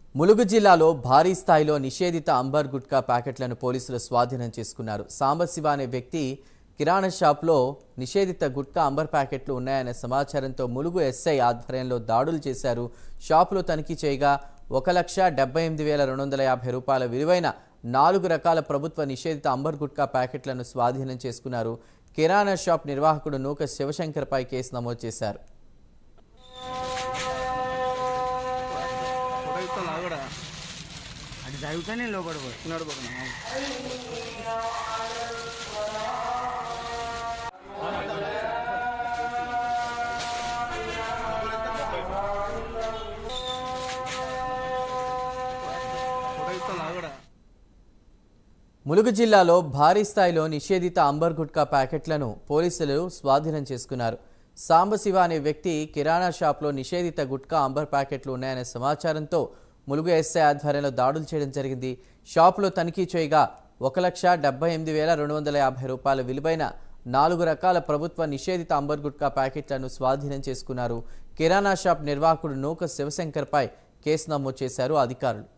ములుగు జిల్లాలో భారీ స్థాయిలో నిషేధిత అంబర్ గుట్కా ప్యాకెట్లను పోలీసులు స్వాధీనం చేసుకున్నారు సాంబశివ అనే వ్యక్తి కిరాణా షాప్లో నిషేధిత గుట్కా అంబర్ ప్యాకెట్లు ఉన్నాయనే సమాచారంతో ములుగు ఎస్ఐ ఆధ్వర్యంలో దాడులు చేశారు షాపులో తనిఖీ చేయగా ఒక లక్ష డెబ్బై ఎనిమిది వేల రెండు వందల యాభై రూపాయల విలువైన నాలుగు రకాల ప్రభుత్వ నిషేధిత అంబర్ గుట్కా ప్యాకెట్లను స్వాధీనం చేసుకున్నారు కిరాణా షాప్ నిర్వాహకుడు నూక శివశంకర్పై కేసు నమోదు చేశారు ఫోటో ఇస్తాను నాకు కూడా అది చదివితేనే లోపల పోయి నడపడుతున్నా ఫోటో ఇస్తాను నాకు కూడా ములుగు జిల్లాలో భారీ స్థాయిలో నిషేధిత అంబర్ గుట్కా ప్యాకెట్లను పోలీసులు స్వాధీనం చేసుకున్నారు సాంబశివ అనే వ్యక్తి కిరాణా షాప్లో నిషేధిత గుట్కా అంబర్ ప్యాకెట్లు ఉన్నాయనే సమాచారంతో ములుగు ఎస్ఐ ఆధ్వర్యంలో దాడులు చేయడం జరిగింది షాపులో తనిఖీ చేయగా ఒక లక్ష డెబ్బై ఎనిమిది వేల రెండు వందల యాభై రూపాయల విలువైన నాలుగు రకాల ప్రభుత్వ నిషేధిత అంబర్ గుట్కా ప్యాకెట్లను స్వాధీనం చేసుకున్నారు కిరాణా షాప్ నిర్వాహకుడు నూక శివశంకర్పై కేసు నమోదు చేశారు అధికారులు